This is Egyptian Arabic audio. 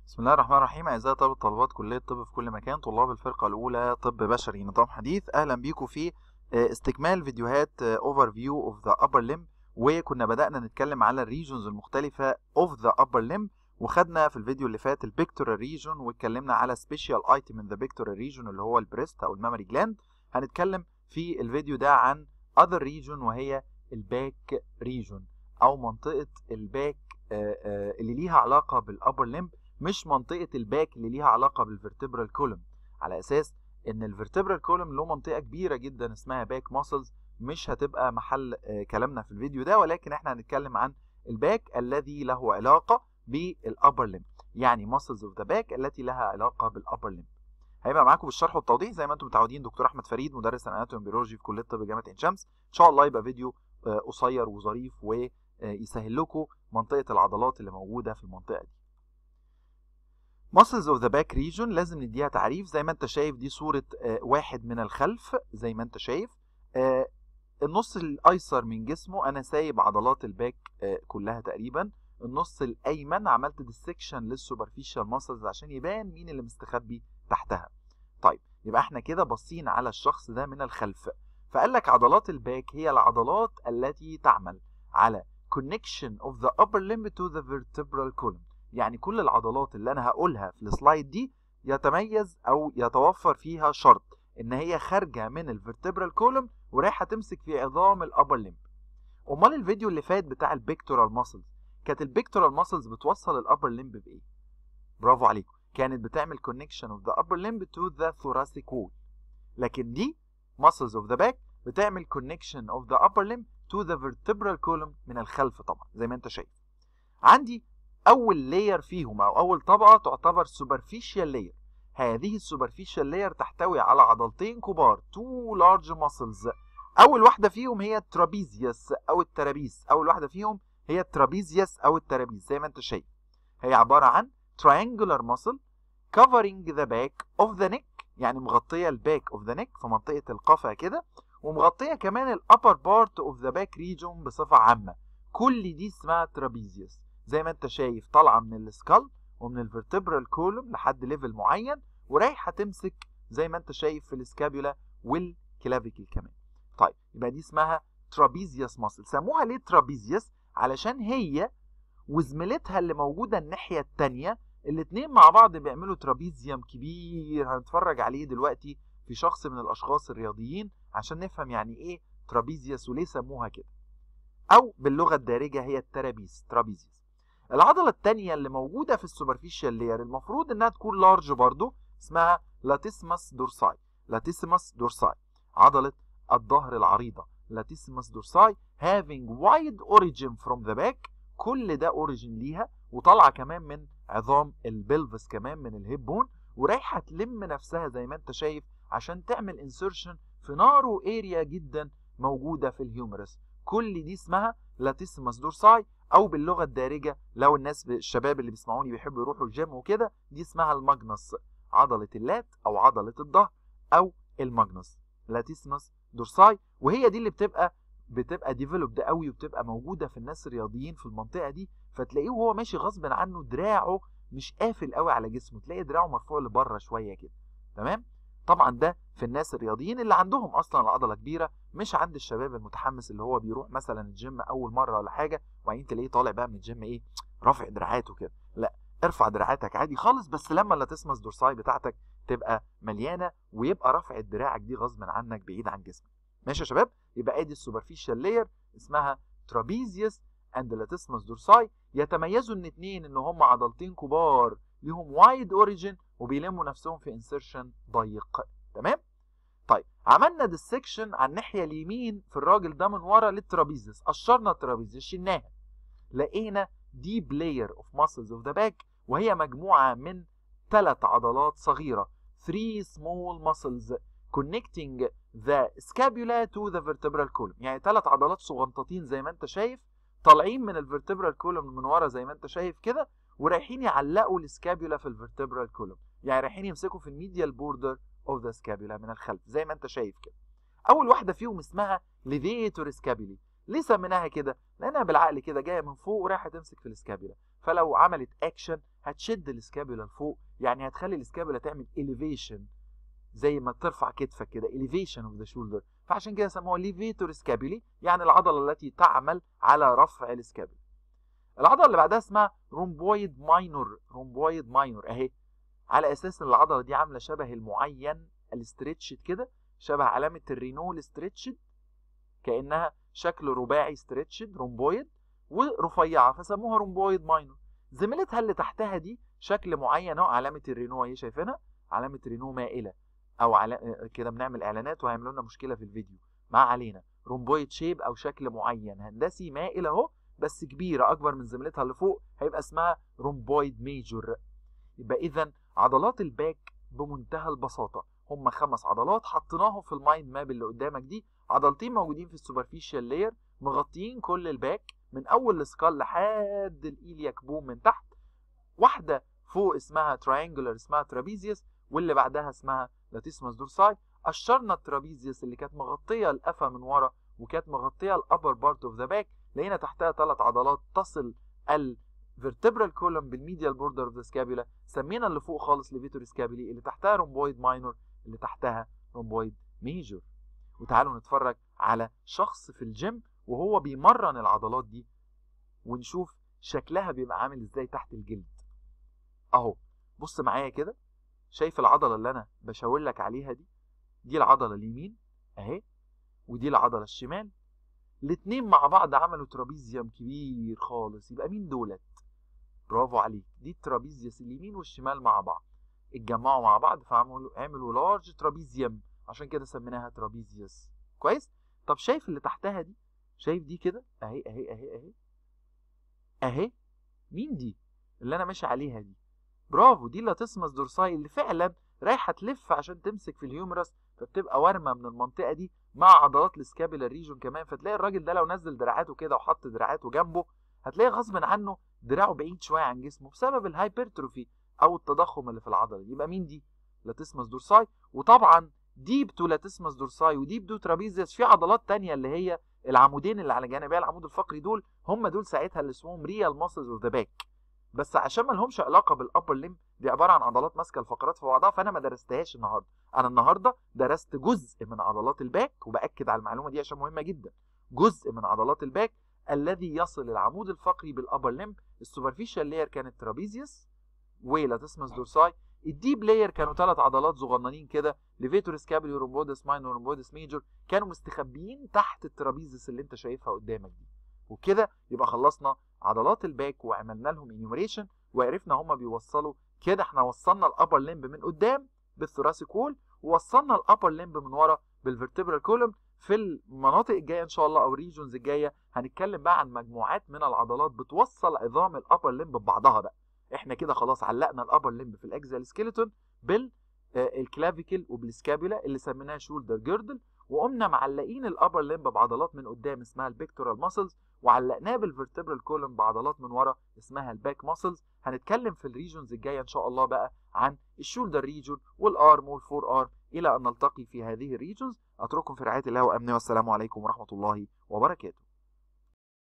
بسم الله الرحمن الرحيم أعزائي طلبة طالبات كلية طب في كل مكان طلاب الفرقة الأولى طب بشري نظام حديث أهلا بيكم في آه، استكمال فيديوهات اوفر فيو اوف ذا upper limb وكنا بدأنا نتكلم على الريجونز المختلفة اوف ذا upper limb وخدنا في الفيديو اللي فات البيكتورال ريجون واتكلمنا على سبيشال ايتم ان ذا بيكتورال ريجون اللي هو البريست او الميموري جلاند هنتكلم في الفيديو ده عن other region وهي الباك ريجون او منطقة الباك آه، آه، اللي ليها علاقة بالupper limb مش منطقه الباك اللي ليها علاقه بالفرتبرال كولوم على اساس ان الفرتبرال كولوم له منطقه كبيره جدا اسمها باك ماسلز مش هتبقى محل آه، كلامنا في الفيديو ده ولكن احنا هنتكلم عن الباك الذي له علاقه بالابر ليم يعني ماسلز اوف ذا باك التي لها علاقه بالابر ليم هيبقى معاكم بالشرح والتوضيح زي ما انتم متعودين دكتور احمد فريد مدرس اناتومي بيولوجي في كليه طب جامعه عين شمس ان شاء الله يبقى فيديو آه، قصير وظريف ويسهل لكم منطقه العضلات اللي موجوده في المنطقه دي muscles of the back region لازم نديها تعريف زي ما انت شايف دي صورة آه، واحد من الخلف زي ما انت شايف آه، النص الايسر من جسمه انا سايب عضلات الباك آه، كلها تقريبا النص الايمن عملت ديسكشن للسوبرفيشال ماسلز عشان يبان مين اللي مستخبي تحتها طيب يبقى احنا كده باصين على الشخص ده من الخلف فقال لك عضلات الباك هي العضلات التي تعمل على connection of the upper limb to the vertebral column يعني كل العضلات اللي انا هقولها في السلايد دي يتميز او يتوفر فيها شرط ان هي خارجه من الفرتبرال كولوم ورايحه تمسك في عظام الابر ليمب امال الفيديو اللي فات بتاع البيكتورال ماسلز كانت البيكتورال ماسلز بتوصل الابر ليمب بايه برافو عليكم كانت بتعمل كونكشن اوف ذا upper limb to the thoracic wall لكن دي muscles of the back بتعمل connection of the upper limb to the vertebral column من الخلف طبعا زي ما انت شايف عندي اول لاير فيهم او اول طبقه تعتبر superficial layer هذه السوبرفيشال لاير تحتوي على عضلتين كبار تو لارج ماسلز اول واحده فيهم هي الترابيزيوس او الترابيز اول واحده فيهم هي الترابيزيوس او الترابيز زي ما انت شايف هي عباره عن triangular muscle covering the back of the neck يعني مغطيه الباك اوف ذا neck في منطقه القفا كده ومغطيه كمان الابر بارت اوف ذا باك ريجون بصفه عامه كل دي اسمها ترابيزيوس زي ما انت شايف طالعه من السكال ومن الفرتبرال كولوم لحد ليفل معين ورايحه تمسك زي ما انت شايف في السكابيولا والكلافيكل كمان طيب يبقى دي اسمها ترابيزيوس ماسل سموها ليه ترابيزيوس علشان هي وزميلتها اللي موجوده الناحيه الثانيه الاتنين مع بعض بيعملوا ترابيزيوم كبير هنتفرج عليه دلوقتي في شخص من الاشخاص الرياضيين عشان نفهم يعني ايه ترابيزيوس وليه سموها كده او باللغه الدارجه هي الترابيز ترابيزيوس العضله الثانيه اللي موجوده في السوبرفيشال لاير المفروض انها تكون لارج برضو اسمها لاتيسماس دورساي لاتيسماس دورساي عضله الظهر العريضه لاتيسماس دورساي having wide origin from the back كل ده اوريجين ليها وطالعه كمان من عظام البلفس كمان من الهيب بون ورايحه تلم نفسها زي ما انت شايف عشان تعمل انسيرشن في نارو اريا جدا موجوده في الهيومرس كل دي اسمها لاتيسماس دورساي او باللغه الدارجه لو الناس الشباب اللي بيسمعوني بيحبوا يروحوا الجيم وكده دي اسمها الماجنس عضله اللات او عضله الظهر او الماجنس لاتيسماس دورساي وهي دي اللي بتبقى بتبقى ديفلوبد قوي وبتبقى موجوده في الناس الرياضيين في المنطقه دي فتلاقيه وهو ماشي غصب عنه دراعه مش قافل قوي على جسمه تلاقي دراعه مرفوع لبره شويه كده تمام طبعا ده في الناس الرياضيين اللي عندهم اصلا العضله كبيره مش عند الشباب المتحمس اللي هو بيروح مثلا الجيم اول مره ولا حاجه وبعدين تلاقيه طالع بقى من الجيم ايه رافع دراعاته كده لا ارفع دراعاتك عادي خالص بس لما اللاتيسماس دورساي بتاعتك تبقى مليانه ويبقى رفع دراعك دي غصب عنك بعيد عن جسمك ماشي يا شباب يبقى ادي السوبرفيشال لاير اسمها ترابيزيوس اند لاتيسماس دورساي يتميزوا ان اتنين ان هم عضلتين كبار ليهم وايد اوريجين وبيلموا نفسهم في انسيرشن ضيق تمام طيب عملنا ديسكشن على الناحيه اليمين في الراجل ده من ورا للترابيزيوس قشرنا الترابيزيوس شلناها لقينا ديب لاير اوف ماسلز اوف ذا باك وهي مجموعه من ثلاث عضلات صغيره 3 small muscles connecting the scapula to the vertebral column يعني ثلاث عضلات صغنطتين زي ما انت شايف طالعين من الفرتبرال كولوم من ورا زي ما انت شايف كده ورايحين يعلقوا السكابيولا في الفرتبرال كولوم يعني رايحين يمسكوا في الميديال بوردر اوف ذا سكابيولا من الخلف زي ما انت شايف كده اول واحده فيهم اسمها ليفيتور سكابيلي ليه سميناها كده لانها بالعقل كده جايه من فوق ورايحه تمسك في السكابيولا فلو عملت اكشن هتشد الاسكابولا لفوق يعني هتخلي الاسكابولا تعمل elevation زي ما ترفع كتفك كده elevation of the shoulder فعشان كده سموها levator scapulae يعني العضله التي تعمل على رفع الاسكابولا العضله اللي بعدها اسمها رومبويد ماينور رومبويد ماينور اهي على اساس ان العضله دي عامله شبه المعين الاستريتشد كده شبه علامه الرينول ستريتشد كانها شكل رباعي ستريتشد رومبويد ورفيعه فسموها رومبويد ماينور زميلتها اللي تحتها دي شكل معين اهو علامه الرينو اهي شايفينها علامه رينو مائله او على كده بنعمل اعلانات وهيعملوا لنا مشكله في الفيديو ما علينا رومبويد شيب او شكل معين هندسي مائل اهو بس كبيره اكبر من زميلتها اللي فوق هيبقى اسمها رومبويد ميجور يبقى اذا عضلات الباك بمنتهى البساطه هم خمس عضلات حطيناهم في المايند ماب اللي قدامك دي عضلتين موجودين في السوبرفيشال لاير مغطيين كل الباك من اول السكال لحد الايلياك بوم من تحت واحده فوق اسمها تراينجولار اسمها ترابيزيوس واللي بعدها اسمها لاتيسماس دورساي قشرنا الترابيزيوس اللي كانت مغطيه القفا من ورا وكانت مغطيه الابر بارت اوف ذا باك لقينا تحتها ثلاث عضلات تصل الفرتبرال كولوم بالميديال بوردر اوف ذا سكابيولا سمينا اللي فوق خالص ليفيتور سكابيلي اللي تحتها رومبويد ماينور اللي تحتها رومبويد ميجور وتعالوا نتفرج على شخص في الجيم وهو بيمرن العضلات دي ونشوف شكلها بيبقى عامل ازاي تحت الجلد اهو بص معايا كده شايف العضله اللي انا بشاور لك عليها دي دي العضله اليمين اهي ودي العضله الشمال الاتنين مع بعض عملوا ترابيزيوم كبير خالص يبقى مين دولت برافو عليك دي الترابيزيوس اليمين والشمال مع بعض اتجمعوا مع بعض فعملوا عملوا لارج ترابيزيوم عشان كده سميناها ترابيزيوس كويس طب شايف اللي تحتها دي شايف دي كده اهي اهي اهي اهي اهي مين دي اللي انا ماشي عليها دي برافو دي اللاتسمس دورساي اللي فعلا رايحه تلف عشان تمسك في الهيومرس فبتبقى ورمه من المنطقه دي مع عضلات السكابيلار ريجون كمان فتلاقي الراجل ده لو نزل دراعاته كده وحط دراعاته جنبه هتلاقي غصب عنه دراعه بعيد شويه عن جسمه بسبب الهايبرتروفي او التضخم اللي في العضله يبقى مين دي لاتسمس دورساي وطبعا ديب تو لاتسمس دورساي وديب تو ترابيزيوس في عضلات تانية اللي هي العمودين اللي على جانبي العمود الفقري دول هم دول ساعتها اللي اسمهم ريال ماسلز اوف ذا باك بس عشان ما لهمش علاقه بالابر ليم دي عباره عن عضلات ماسكه الفقرات في بعضها فانا ما درستهاش النهارده انا النهارده درست جزء من عضلات الباك وباكد على المعلومه دي عشان مهمه جدا جزء من عضلات الباك الذي يصل العمود الفقري بالابر ليم السوبرفيشال لاير كانت ترابيزيوس ولاتسمس دورساي الديب لاير كانوا ثلاث عضلات صغننين كده ليفيتور سكابولي ورومبودس ماينور ورومبودس ميجور كانوا مستخبيين تحت الترابيزيس اللي انت شايفها قدامك دي وكده يبقى خلصنا عضلات الباك وعملنا لهم انيوميريشن وعرفنا هما بيوصلوا كده احنا وصلنا الابر ليمب من قدام بالثوراسيك وول ووصلنا الابر ليمب من ورا بالفرتبرال كولوم في المناطق الجايه ان شاء الله او الريجونز الجايه هنتكلم بقى عن مجموعات من العضلات بتوصل عظام الابر ليمب ببعضها بقى احنا كده خلاص علقنا الابر ليمب في الاكزال سكيلتون بال الكلافيكل وبالسكابولا اللي سميناها شولدر جيردل وقمنا معلقين الابر ليمب بعضلات من قدام اسمها البيكتورال ماسلز وعلقناه بالفرتبرال كولوم بعضلات من ورا اسمها الباك ماسلز هنتكلم في الريجونز الجايه ان شاء الله بقى عن الشولدر ريجون والارم والفور ارم الى ان نلتقي في هذه الريجونز اترككم في رعايه الله وامنه والسلام عليكم ورحمه الله وبركاته